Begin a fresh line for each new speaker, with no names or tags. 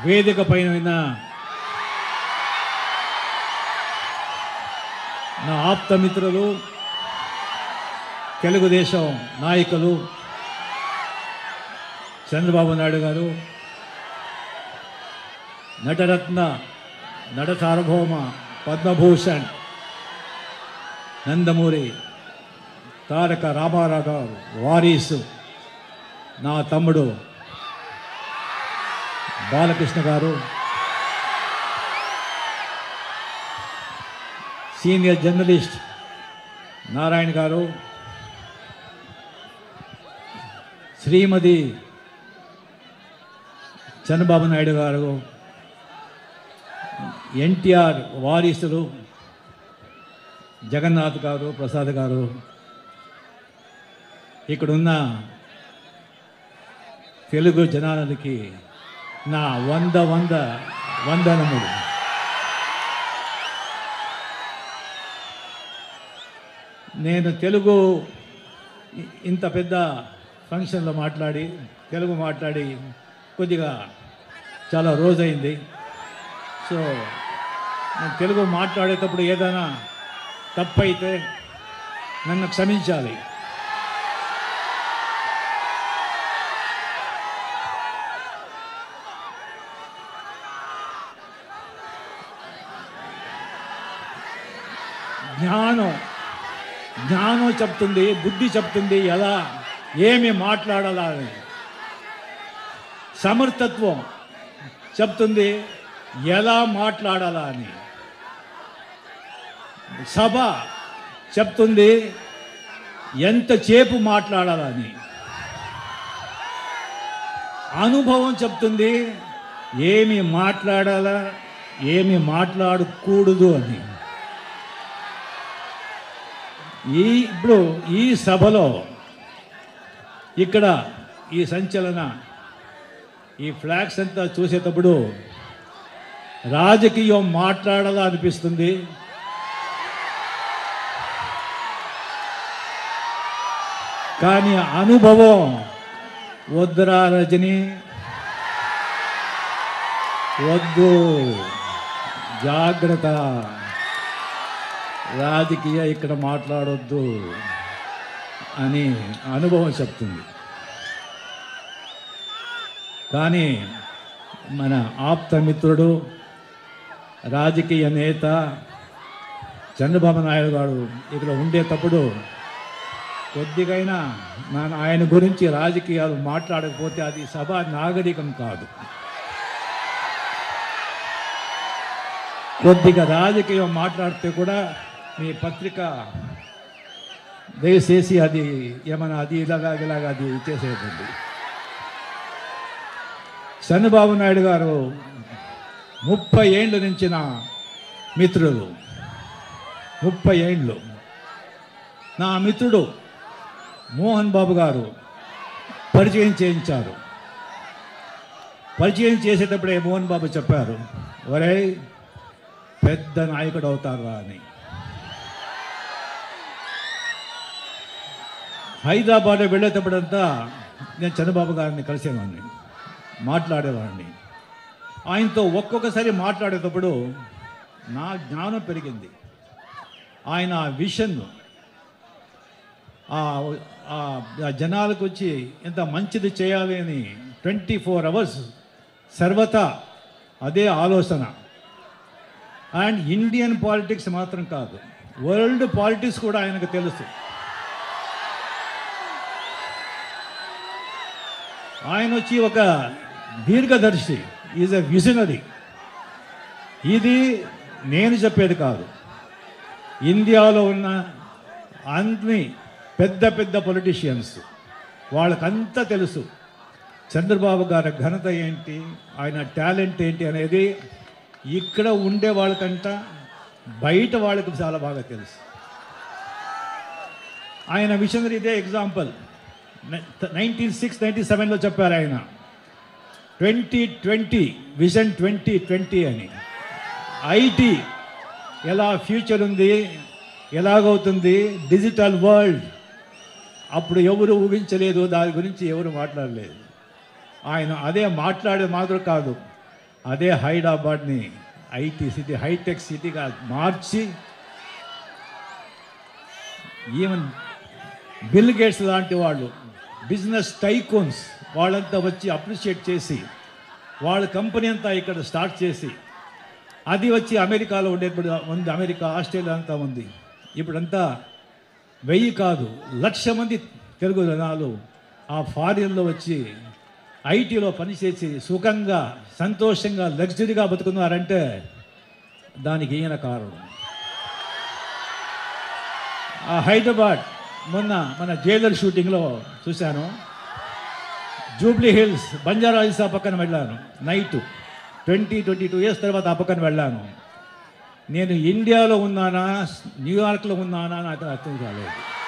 వేదిక పైన ఉన్న నా ఆప్తమిత్రులు తెలుగుదేశం నాయకులు చంద్రబాబు నాయుడు గారు నటరత్న నట సార్వభౌమ పద్మభూషణ్ నందమూరి తారక రామారావు గారు వారీసు నా తమ్ముడు బాలకృష్ణ గారు సీనియర్ జర్నలిస్ట్ నారాయణ గారు శ్రీమతి చంద్రబాబు నాయుడు గారు ఎన్టీఆర్ వారీసులు జగన్నాథ్ గారు ప్రసాద్ గారు ఇక్కడున్న తెలుగు జనాలకి నా వంద వంద వందనములు నేను తెలుగు ఇ- ఇంత పెద్ద ఫంక్షన్లో మాట్లాడి తెలుగు మాట్లాడి కొద్దిగా చాలా రోజైంది సో నేను తెలుగు మాట్లాడేటప్పుడు ఏదైనా తప్పైతే నన్ను క్షమించాలి జ్ఞానం జ్ఞానం చెప్తుంది బుద్ధి చెప్తుంది ఎలా ఏమి మాట్లాడాలా అని సమర్థత్వం చెప్తుంది ఎలా మాట్లాడాలా అని సభ చెప్తుంది ఎంతసేపు మాట్లాడాలని అనుభవం చెప్తుంది ఏమి మాట్లాడాలా ఏమి మాట్లాడకూడదు అని ఈ ఇప్పుడు ఈ సభలో ఇక్కడ ఈ సంచలన ఈ ఫ్లాగ్స్ అంతా చూసేటప్పుడు రాజకీయం మాట్లాడాలా అనిపిస్తుంది కానీ అనుభవం వద్దురా రజని వద్దు జాగ్రత్త రాజకీయ ఇక్కడ మాట్లాడొద్దు అని అనుభవం చెప్తుంది కానీ మన ఆప్తమిత్రుడు రాజకీయ నేత చంద్రబాబు నాయుడు గారు ఇక్కడ ఉండేటప్పుడు కొద్దిగైనా నేను ఆయన గురించి రాజకీయాలు మాట్లాడకపోతే అది సభ నాగరికం కాదు కొద్దిగా రాజకీయం మాట్లాడితే కూడా మీ పత్రిక దయచేసి అది ఏమైనా అది ఇలాగా ఇలాగా అది చేసేదండి చంద్రబాబు నాయుడు గారు ముప్పై ఏండ్ల నుంచి నా మిత్రులు ముప్పై ఏండ్లు నా మిత్రుడు మోహన్ బాబు గారు పరిచయం చేయించారు పరిచయం చేసేటప్పుడే మోహన్ బాబు చెప్పారు ఒరే పెద్ద నాయకుడు అవుతారా అని హైదరాబాద్ వెళ్ళేటప్పుడంతా నేను చంద్రబాబు గారిని కలిసేవాడిని మాట్లాడేవాడిని ఆయనతో ఒక్కొక్కసారి మాట్లాడేటప్పుడు నా జ్ఞానం పెరిగింది ఆయన విషన్ ఆ ఆ జనాలకు వచ్చి ఎంత మంచిది చేయాలి అని ట్వంటీ ఫోర్ అవర్స్ సర్వతా అదే ఆలోచన అండ్ ఇండియన్ పాలిటిక్స్ మాత్రం కాదు వరల్డ్ పాలిటిక్స్ కూడా ఆయనకు తెలుసు ఆయన వచ్చి ఒక దీర్ఘదర్శి ఈజ్ ఎ విజనరీ ఇది నేను చెప్పేది కాదు ఇండియాలో ఉన్న అన్ని పెద్ద పెద్ద పొలిటీషియన్స్ వాళ్ళకంతా తెలుసు చంద్రబాబు గారి ఘనత ఏంటి ఆయన టాలెంట్ ఏంటి అనేది ఇక్కడ ఉండే వాళ్ళకంట బయట వాళ్ళకి చాలా బాగా తెలుసు ఆయన విషనరీ ఇదే ఎగ్జాంపుల్ నైన్టీన్ సిక్స్ నైన్టీ సెవెన్లో చెప్పారు ఆయన twenty twenty vision twenty twenty అని ఐటీ ఎలా ఫ్యూచర్ ఉంది ఎలాగవుతుంది డిజిటల్ వరల్డ్ అప్పుడు ఎవరు ఊహించలేదు దాని గురించి ఎవరు మాట్లాడలేదు ఆయన అదే మాట్లాడే మాత్రం కాదు అదే హైదరాబాద్ని ఐటీ సిటీ హైటెక్ సిటీగా మార్చి ఈవెన్ బిల్ గేట్స్ లాంటి వాళ్ళు బిజినెస్ టైకోన్స్ వాళ్ళంతా వచ్చి అప్రిషియేట్ చేసి వాళ్ళ కంపెనీ అంతా ఇక్కడ స్టార్ట్ చేసి అది వచ్చి అమెరికాలో ఉండేప్పుడు ఉంది అమెరికా ఆస్ట్రేలియా అంతా ఉంది ఇప్పుడంతా వెయ్యి కాదు లక్ష మంది తెలుగు జనాలు ఆ ఫారిన్లో వచ్చి ఐటీలో పనిచేసి సుఖంగా సంతోషంగా లగ్జరీగా బతుకున్నారంటే దానికి ఈయన కారణం ఆ హైదరాబాద్ మొన్న మన జైలర్ షూటింగ్లో చూశాను జూబ్లీ హిల్స్ బంజారా హిల్స్ ఆ పక్కన వెళ్ళాను night twenty twenty two years తర్వాత ఆ పక్కన వెళ్ళాను నేను ఇండియాలో ఉన్నానా న్యూయార్క్లో ఉన్నానా నాకు అర్థం కాలేదు